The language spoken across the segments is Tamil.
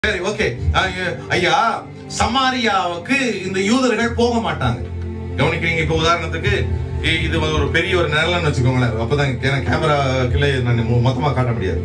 சரி ஓகே ஐயா சமாரியாவுக்கு இந்த யூதர்கள் போக மாட்டாங்க கவனிக்கிறீங்க இப்ப உதாரணத்துக்கு இ- இது ஒரு பெரிய ஒரு நிழல்னு வச்சுக்கோங்களேன் அப்பதான் எனக்கு கேமராக்குள்ள நான் மொ- மொத்தமா காட்ட முடியாது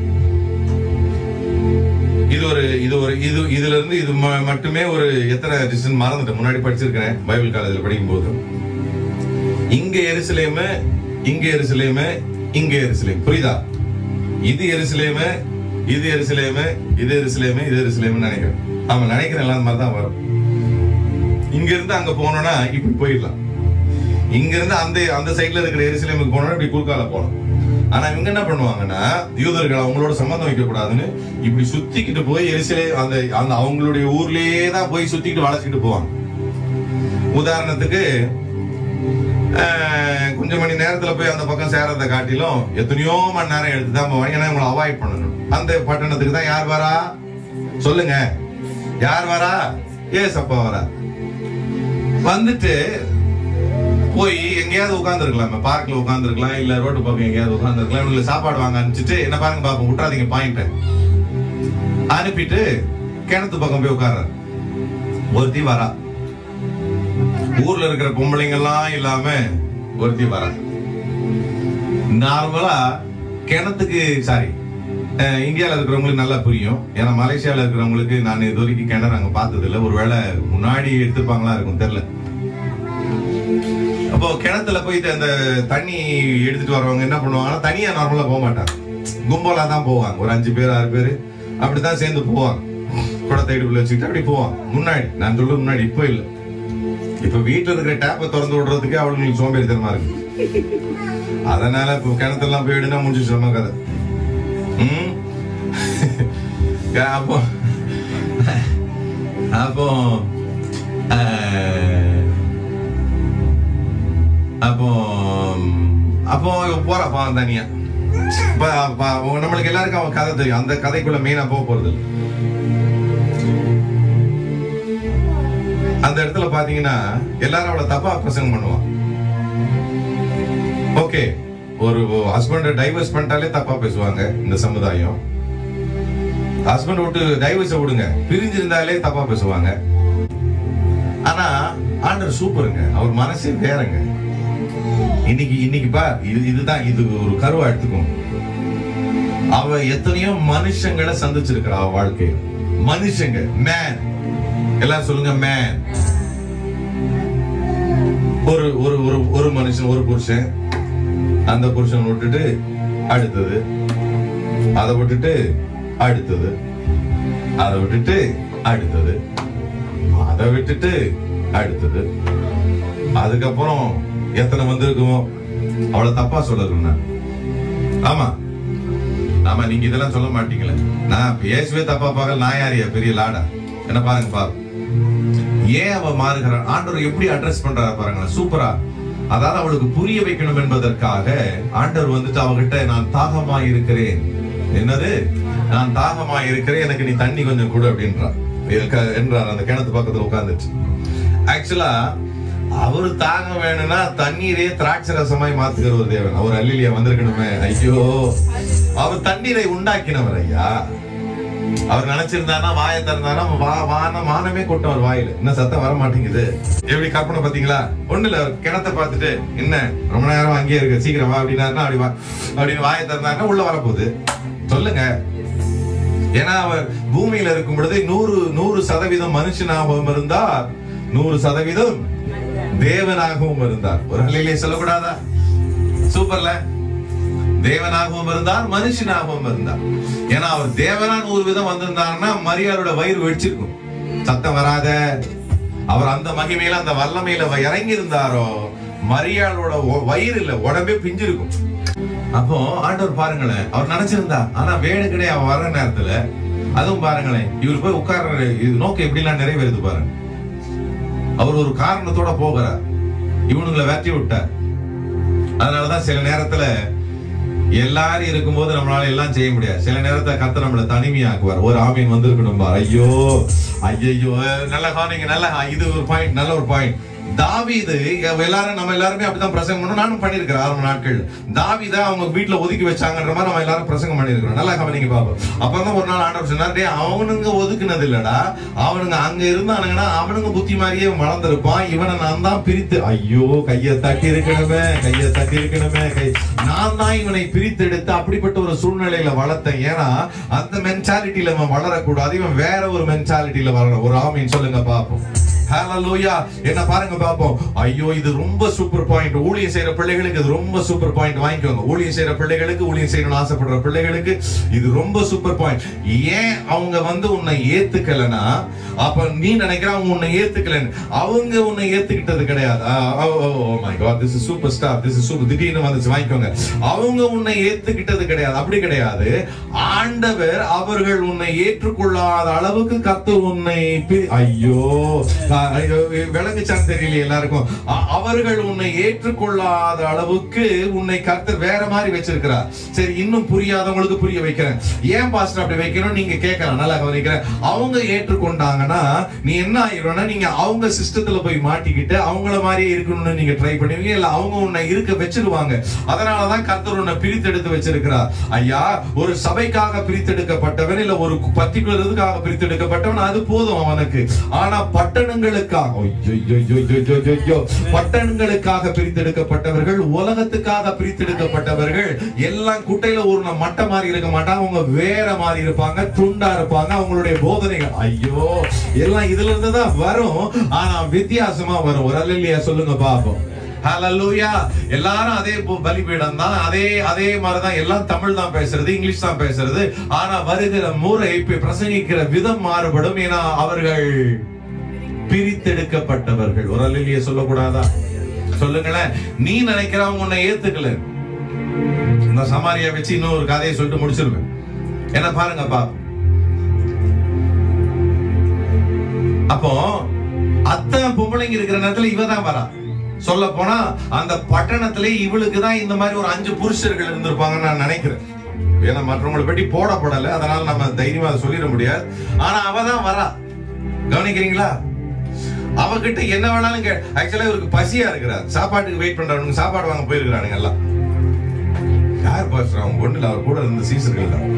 இது ஒரு இது ஒரு இது இதுல இருந்து இது ம- மட்டுமே ஒரு எத்தனை டிஸ்டன் மறந்துட்டேன் முன்னாடி படிச்சிருக்கிறேன் பைபிள் காலேஜ்ல படிக்கும் போது இங்க எருசலேமு இங்க எருசலேமு இங்க எருசலேம் புரியுதா இது எருசலேமு இது எருசலேமு இது எருசலேமு இது எருசலேம்னு நினைக்கிறேன் ஆமா நினைக்கிறேன் எல்லாம் அந்த மாதிரி தான் வரும் இங்க இருந்து அங்க போனோம்னா இப்படி போயிடலாம் இங்க இருந்து அந்த அந்த சைடுல இருக்கிற எருசலேமுக்கு போனோம்னா இப்படி குறுக்கால போகலாம் ஆனா இவங்க என்ன பண்ணுவாங்கன்னா யூதர்கள் அவங்களோட சம்பந்தம் வைக்க கூடாதுன்னு இப்படி சுத்திக்கிட்டு போய் எரிசிலே அந்த அந்த அவங்களுடைய ஊர்லயே தான் போய் சுத்திக்கிட்டு வளைச்சிக்கிட்டு போவாங்க உதாரணத்துக்கு ஆஹ், கொஞ்சம் மணி நேரத்துல போய் அந்த பக்கம் சேரத்தை காட்டிலும் எத்தனையோ மணி நேரம் எடுத்து தான் போவாங்க ஏன்னா இவங்களை அவாய்ட் பண்ணணும் அந்த பட்டணத்துக்கு தான் யார் வரா சொல்லுங்க யார் வரா ஏஸ் அப்பா வரா வந்துட்டு போய் எங்கேயாவது உட்காந்துருக்கலாம் பார்க்ல உட்காந்துருக்கலாம் இல்ல ரோட்டு பக்கம் எங்கேயாவது உட்காந்துருக்கலாம் இவங்களுக்கு சாப்பாடு வாங்க அனுப்பிச்சிட்டு என்ன பாருங்க பாப்போம் விட்டுறாதீங்க பாயிண்ட் அனுப்பிட்டு கிணத்து பக்கம் போய் உட்கார்றாரு ஒருத்தி வரா ஊர்ல இருக்கிற பொம்பளைங்க எல்லாம் இல்லாம ஒருத்தி வரா நார்மலா கிணத்துக்கு சாரி இந்தியால இருக்கிறவங்களுக்கு நல்லா புரியும் ஏன்னா மலேசியால இருக்கிறவங்களுக்கு நான் இது வரைக்கும் கிணறு அங்க பார்த்தது இல்ல ஒருவேளை முன்னாடி எடுத்துப்பாங்களா இருக்கும் தெரியல அப்போ கிணத்துல போயிட்டு அந்த தண்ணி எடுத்துட்டு வரவங்க என்ன பண்ணுவாங்கன்னா தனியா நார்மலா போக மாட்டாங்க கும்பலா தான் போவாங்க ஒரு அஞ்சு பேர் ஆறு பேர் அப்படித்தான் சேர்ந்து போவாங்க குடத்தை இடுப்புல வச்சுக்கிட்டு அப்படி போவாங்க முன்னாடி நான் சொல்ல முன்னாடி இப்போ இல்ல இப்ப வீட்டுல இருக்கிற டேப்பை திறந்து விடுறதுக்கு அவங்களுக்கு சோம்பேறித்தனமா இருக்கு அதனால இப்போ கிணத்தெல்லாம் போயிடுனா முடிஞ்சு சொன்ன கதை ம்? அப்போ அப்போ அஹ், அப்போ அப்போ இவ போறா பாவம் தனியா இப்ப அப்ப நம்மளுக்கு எல்லாருக்கும் அவன் கதை தெரியும் அந்த கதைக்குள்ள மெயினா போக போறது இல்ல. அந்த இடத்துல பாத்தீங்கன்னா எல்லாரும் அவளை தப்பா பிரசங்கம் பண்ணுவான் ஓகே ஒரு ஹஸ்பண்ட டைவர்ஸ் பண்ணிட்டாலே தப்பா பேசுவாங்க இந்த சமுதாயம் ஹஸ்பண்ட் விட்டு டைவர்ஸ விடுங்க பிரிஞ்சிருந்தாலே தப்பா பேசுவாங்க ஆனா ஆண்டர் சூப்பருங்க அவர் மனசே வேறங்க இன்னைக்கு இன்னைக்கு பா இது இதுதான் இது ஒரு கருவா எடுத்துக்கும் அவ எத்தனையோ மனுஷங்களை சந்திச்சிருக்கிறா அவ வாழ்க்கையில் மனுஷங்க மேன் எல்லாம் சொல்லுங்க மேன் ஒரு ஒரு ஒரு ஒரு மனுஷன் ஒரு புருஷன் அந்த புருஷன் விட்டுட்டு அடுத்தது அதை விட்டுட்டு அடுத்தது அதை விட்டுட்டு அடுத்தது அதை விட்டுட்டு அடுத்தது அதுக்கப்புறம் எத்தனை வந்திருக்குமோ அவளை தப்பா சொல்லணும்னா ஆமா ஆமா நீங்க இதெல்லாம் சொல்ல மாட்டீங்களே நான் பேசவே தப்பா பார்க்கல நான் யாரையா பெரிய லாடா என்ன பாருங்க பாரு ஏன் அவ மாறுகிறான் ஆண்டவர் எப்படி அட்ரஸ் பண்றாரு பாருங்க சூப்பரா அதாவது அவளுக்கு புரிய வைக்கணும் என்பதற்காக ஆண்டவர் வந்துட்டு அவகிட்ட நான் தாகமா இருக்கிறேன் என்னது நான் தாகமா இருக்கிறேன் எனக்கு நீ தண்ணி கொஞ்சம் கொடு அப்படின்றான் இதுக்கு- என்றார் அந்த கிணத்து பக்கத்துல உட்கார்ந்துச்சு ஆக்சுவலா அவரு தாகம் வேணும்னா தண்ணீரே திராட்சை ரசமாய் மாத்துகிற ஒரு தேவன் அவர் அல்லிலியா வந்திருக்கணுமே ஐயோ அவர் தண்ணீரை உண்டாக்கினவர் ஐயா அவர் நினைச்சிருந்தானா வாயை திறந்தானா வா வான வானமே கொட்டும் அவர் வாயில என்ன சத்தம் வர மாட்டேங்குது எப்படி கற்பனை பாத்தீங்களா ஒண்ணு இல்ல அவர் கிணத்தை பார்த்துட்டு என்ன ரொம்ப நேரம் அங்கேயே இருக்கு சீக்கிரம் வா அப்படின்னாருன்னா அப்படி வா அப்படின்னு வாயை திறந்தாருன்னா உள்ள வரப்போகுது சொல்லுங்க ஏன்னா அவர் பூமியில இருக்கும் பொழுது நூறு நூறு சதவீதம் மனுஷனாகவும் இருந்தார் நூறு சதவீதம் தேவனாகவும் இருந்தார் ஒரு நிலையிலே சொல்லக்கூடாதா சூப்பர்ல தேவனாகவும் இருந்தார் மனுஷனாகவும் இருந்தார் ஏன்னா அவர் தேவனா நூறு விதம் வந்திருந்தாருன்னா மரியாதையோட வயிறு வெடிச்சிருக்கும் சத்தம் வராத அவர் அந்த மகிமையில அந்த வல்லமையில வ- இறங்கி இருந்தாரோ மரியாளோட ஒ- வயிறு இல்ல உடம்பே பிஞ்சிருக்கும் அப்போ ஆண்டவர் பாருங்களேன் அவர் நினைச்சிருந்தா ஆனா வேடு கிடையாது அவன் வர்ற நேரத்துல அதுவும் பாருங்களேன் இவர் போய் உட்கார்ற இது நோக்கம் எப்படிலாம் நிறைவேறுது பாருங்க அவர் ஒரு காரணத்தோட போகிறார் இவனுங்களை வெட்டி விட்டார் அதனாலதான் சில நேரத்துல எல்லாரும் இருக்கும்போது நம்மளால எல்லாம் செய்ய முடியாது சில நேரத்துல கத்த நம்மள தனிமையாக்குவார் ஒரு ஆமீன் வந்திருக்கணும் பார் ஐயோ ஐயோ நல்ல கவனிங்க நல்ல இது ஒரு பாயிண்ட் நல்ல ஒரு பாயிண்ட் தாவீது எல்லாரும் நம்ம எல்லாருமே அப்படிதான் பிரசங்கம் பண்ணோம் நானும் பண்ணியிருக்கிறேன் ஆரம்ப நாட்கள் தாவீதை அவங்க வீட்டுல ஒதுக்கி வச்சாங்கன்ற மாதிரி நம்ம எல்லாரும் பிரசங்கம் பண்ணியிருக்கிறோம் நல்லா கவனிங்க பாப்போம் அப்புறம் ஒரு நாள் ஆண்டவர் சொன்னார் "டேய், அவனுங்க ஒதுக்குனது இல்லடா அவனுங்க அங்க இருந்தானுங்கன்னா அவனுங்க புத்தி மாதிரியே வளர்ந்திருப்பான் இவனை நான் தான் பிரித்து ஐயோ கையை தட்டி இருக்கணுமே கையை தட்டி இருக்கணுமே கை நான் தான் இவனை பிரித்தெடுத்து அப்படிப்பட்ட ஒரு சூழ்நிலையில வளர்த்தேன் ஏன்னா அந்த மென்டாலிட்டியில இவன் வளரக்கூடாது இவன் வேற ஒரு மென்டாலிட்டியில வளரணும் ஒரு ஆமீன் சொல்லுங்க பாப்போம் ஹalleluya என்ன பாருங்க பாப்போம் ஐயோ இது ரொம்ப சூப்பர் பாயிண்ட் ஊழியம் செய்யற பிள்ளைகளுக்கு இது ரொம்ப சூப்பர் பாயிண்ட் வாங்கிக்கோங்க ஊழியம் செய்யற பிள்ளைகளுக்கு ஊழியம் செய்யணும்னு ஆசைப்படுற பிள்ளைகளுக்கு இது ரொம்ப சூப்பர் பாயிண்ட் ஏன் அவங்க வந்து உன்னை ஏத்துக்கலனா அப்ப நீ நினைக்கிற அவங்க உன்னை ஏத்துக்கலன்னு அவங்க உன்னை ஏத்துக்கிட்டது கிடையாது my god this is super star this is super திடீர்னு வந்துச்சு வாங்கிக்கோங்க அவங்க உன்னை ஏத்துக்கிட்டது கிடையாது அப்படி கிடையாது ஆண்டவர் அவர்கள் உன்னை ஏற்றுக்கொள்ளாத அளவுக்கு கத்து உன்னை பி- ஐயோ அ- ஐயோ, விளங்குச்சான்னு தெரியல எல்லாருக்கும் அ- அவர்கள் உன்னை ஏற்றுக்கொள்ளாத அளவுக்கு உன்னை கர்த்தர் வேற மாதிரி வச்சிருக்கிறார் சரி இன்னும் புரியாதவங்களுக்கு புரிய வைக்கிறேன் ஏன் பாஸ்டர் அப்படி வைக்கணும் நீங்க கேட்கலாம் நல்லா கவனிக்கிறேன் அவங்க ஏற்றுக்கொண்டாங்கன்னா நீ என்ன ஆயிடும்னா நீங்க அவங்க சிஸ்டத்துல போய் மாட்டிக்கிட்டு அவங்கள மாதிரியே இருக்கணும்னு நீங்க ட்ரை பண்ணுவீங்க இல்ல அவங்க உன்னை இருக்க வச்சிருவாங்க அதனாலதான் கர்த்தர் உன்னை பிரித்தெடுத்து வச்சிருக்கிறார் ஐயா ஒரு சபைக்காக பிரித்தெடுக்கப்பட்டவன் இல்ல ஒரு பர்டிகுலர் இதுக்காக பிரித்தெடுக்கப்பட்டவன் அது போதும் அவனுக்கு ஆனா பட்டணங்களுக்காக ஐயையையையையையோ, பட்டணங்களுக்காக பிரித்தெடுக்கப்பட்டவர்கள் உலகத்துக்காக பிரித்தெடுக்கப்பட்டவர்கள் எல்லாம் குட்டையில ஒரு மட்டை மாதிரி இருக்க மாட்டாங்க அவங்க வேற மாதிரி இருப்பாங்க துண்டா இருப்பாங்க அவங்களுடைய போதனைகள் ஐயோ எல்லாம் இதுல இருந்து தான் வரும் ஆனா வித்தியாசமா வரும் ஒரு அல்லையா சொல்லுங்க பாப்போம் ஹalleluya எல்லாரும் அதே பு- பலிபீடம் தான் அதே அதே மாதிரி தான் எல்லாம் தமிழ் தான் பேசுறது இங்கிலீஷ் தான் பேசுறது ஆனா வருகிற முறை இப்ப பிரசங்கிக்கிற விதம் மாறுபடும் ஏன்னா அவர்கள் பிரித்தெடுக்கப்பட்டவர்கள் ஒரு அல்லையா சொல்லக்கூடாதா சொல்லுங்களேன் நீ நினைக்கிறவங்க உன்னை ஏத்துக்கல இந்த சமாரியா வச்சு இன்னும் ஒரு கதையை சொல்லிட்டு முடிச்சிருவேன் என்ன பாருங்கப்பா அப்போ அத்தனை பொம்பளைங்க இருக்கிற நேரத்துல இவ தான் வரா சொல்ல போனா அந்த பட்டணத்திலே இவளுக்கு தான் இந்த மாதிரி ஒரு அஞ்சு புருஷர்கள் இருந்திருப்பாங்கன்னு நான் நினைக்கிறேன் ஏன்னா மற்றவங்களை பற்றி போடப்படல அதனால நம்ம தைரியமா அதை சொல்லிட முடியாது ஆனா அவ தான் வரா கவனிக்கிறீங்களா அவகிட்ட என்ன வேணாலும் கே ஆக்சுவலா இவருக்கு பசியா இருக்கிறார் சாப்பாட்டுக்கு வெயிட் பண்றவனுக்கு சாப்பாடு வாங்க போயிருக்கிறானுங்க எல்லாம் யார் பாஸ்டர் அவங்க ஒண்ணுல அவர் கூட இருந்த சீசர்கள் தான்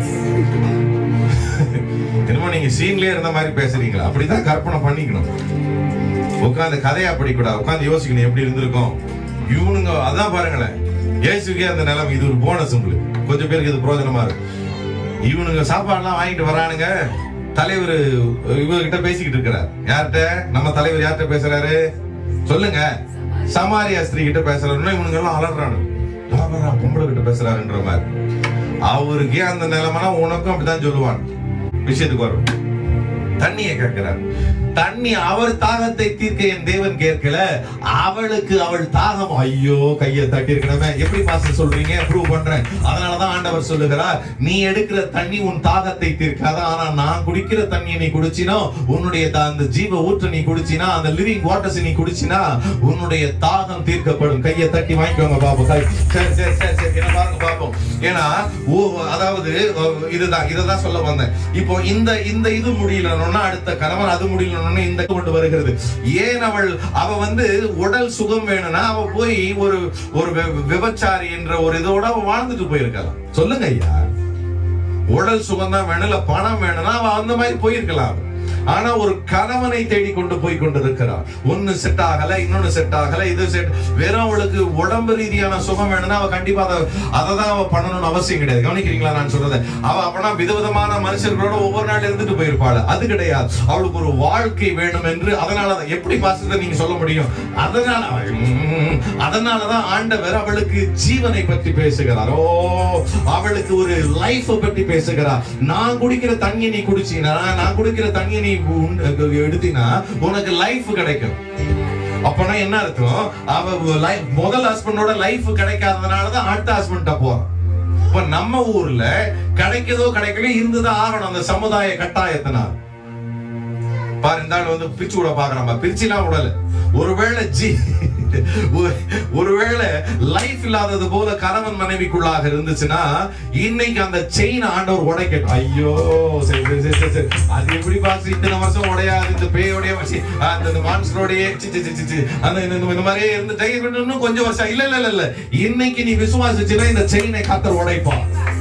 என்னமோ நீங்க சீன்லயே இருந்த மாதிரி பேசுறீங்களா அப்படிதான் கற்பனை பண்ணிக்கணும் உட்காந்து கதையா படிக்கூடாது உட்காந்து யோசிக்கணும் எப்படி இருந்திருக்கும் இவனுங்க அதான் பாருங்களேன் இயேசுக்கே அந்த நிலைமை இது ஒரு போனஸ் உங்களுக்கு கொஞ்சம் பேருக்கு இது பிரோஜனமா இருக்கு இவனுங்க சாப்பாடுலாம் வாங்கிட்டு வரானுங்க தலைவர் இவர்கிட்ட பேசிக்கிட்டு இருக்கிறார் யார்கிட்ட நம்ம தலைவர் யார்கிட்ட பேசுறாரு சொல்லுங்க சமாரியா ஸ்திரீ கிட்ட பேசுறாருன்னா இவனுங்க எல்லாம் அலறானு யாரா பொம்பளை கிட்ட பேசுறாருன்ற மாதிரி அவருக்கே அந்த நிலைமைனா உனக்கும் அப்படிதான் சொல்லுவான் விஷயத்துக்கு வரும் தண்ணியை கேட்கிறார் தண்ணி அவர் தாகத்தை தீர்க்க என் தேவன் கேட்கல அவளுக்கு அவள் தாகம் ஐயோ கையை தட்டி இருக்கணுமே எப்படி பாஸ்டர் சொல்றீங்க ப்ரூவ் பண்றேன் அதனாலதான் ஆண்டவர் சொல்லுகிறார் நீ எடுக்கிற தண்ணி உன் தாகத்தை தீர்க்காத ஆனா நான் குடிக்கிற தண்ணியை நீ குடிச்சினா உன்னுடைய த- அந்த ஜீவ ஊற்று நீ குடிச்சினா அந்த லிவிங் வாட்டர்ஸ் நீ குடிச்சினா உன்னுடைய தாகம் தீர்க்கப்படும் கையை தட்டி வாங்கிக்கோங்க பாப்போம் கை சரி சரி சரி சரி என்ன பாருங்க பாப்போம் ஏன்னா ஓ அதாவது அஹ், இதுதான் இததான் சொல்ல வந்தேன் இப்போ இந்த இந்த இது முடியலன்னா அடுத்த கணவன் அது முடியலன்னா இந்த கொண்டு வருகிறது ஏன் அவள் அவ வந்து உடல் சுகம் வேணும்னா அவ போய் ஒரு ஒரு வி- விபச்சாரி என்ற ஒரு இதோட அவ வாழ்ந்துட்டு போயிருக்கலாம் சொல்லுங்க ஐயா உடல் சுகம் தான் வேணும் இல்ல பணம் வேணும்னா அவ அந்த மாதிரி போயிருக்கலாம் ஆனா ஒரு கணவனை தேடி கொண்டு போய் கொண்டிருக்கிறார் ஒன்னு செட் ஆகல இன்னொன்னு செட் ஆகல இது செட் வெறும் அவளுக்கு உடம்பு ரீதியான சுகம் வேணும்னா அவ கண்டிப்பா அதை அதை தான் அவ பண்ணணும்னு அவசியம் கிடையாது கவனிக்கிறீங்களா நான் சொல்றதை அவ அப்பனா விதவிதமான மனுஷர்களோட ஒவ்வொரு நாள் இருந்துட்டு போயிருப்பாள் அது கிடையாது அவளுக்கு ஒரு வாழ்க்கை வேணும் என்று அதனாலதான் எப்படி பாசத்தை நீங்க சொல்ல முடியும் அதனால உம், அதனாலதான் ஆண்டவர் அவளுக்கு ஜீவனை பற்றி பேசுகிறார் ஓ அவளுக்கு ஒரு லைஃப் பற்றி பேசுகிறார் நான் குடிக்கிற தண்ணியை நீ குடிச்சினா நான் குடிக்கிற தண்ணியை நீ உண்- எடுத்தினா உனக்கு லைஃப் கிடைக்கும் அப்பனா என்ன அர்த்தம் அவ லைஃப் முதல் ஹஸ்பண்டோட லைஃப் கிடைக்காததுனாலதான் அடுத்த ஹஸ்பண்ட போறான் இப்ப நம்ம ஊர்ல கிடைக்குதோ கிடைக்கல இருந்துதான் ஆகணும் அந்த சமுதாய கட்டாயத்தினால் பாரு இந்த ஆள் வந்து பிரிச்சு விட பாக்குறான் பிரிச்சுலாம் விடல ஒருவேளை ஜீ ஒரு- ஒருவேளை லைஃப் இல்லாதது போல கணவன் மனைவிக்குள்ளாக இருந்துச்சுன்னா இன்னைக்கு அந்த செயின் ஆண்டவர் உடைக்கட்டும் ஐயோ சரி சரி சரி சரி சரி அது எப்படி பாஸ் இத்தனை வருஷம் உடையாது இந்த பேயோடைய வச்சு அந்த இந்த மான்ஸ்டரோடைய சி, சி, சி, சி, சி, அந்த இந்த- இந்த- இந்த மாதிரியே இருந்து இன்னும் கொஞ்சம் வருஷம் இல்ல இல்ல இல்ல இல்ல இன்னைக்கு நீ விசுவாசிச்சுன்னா இந்த செயினை கத்தர் உடைப்பான்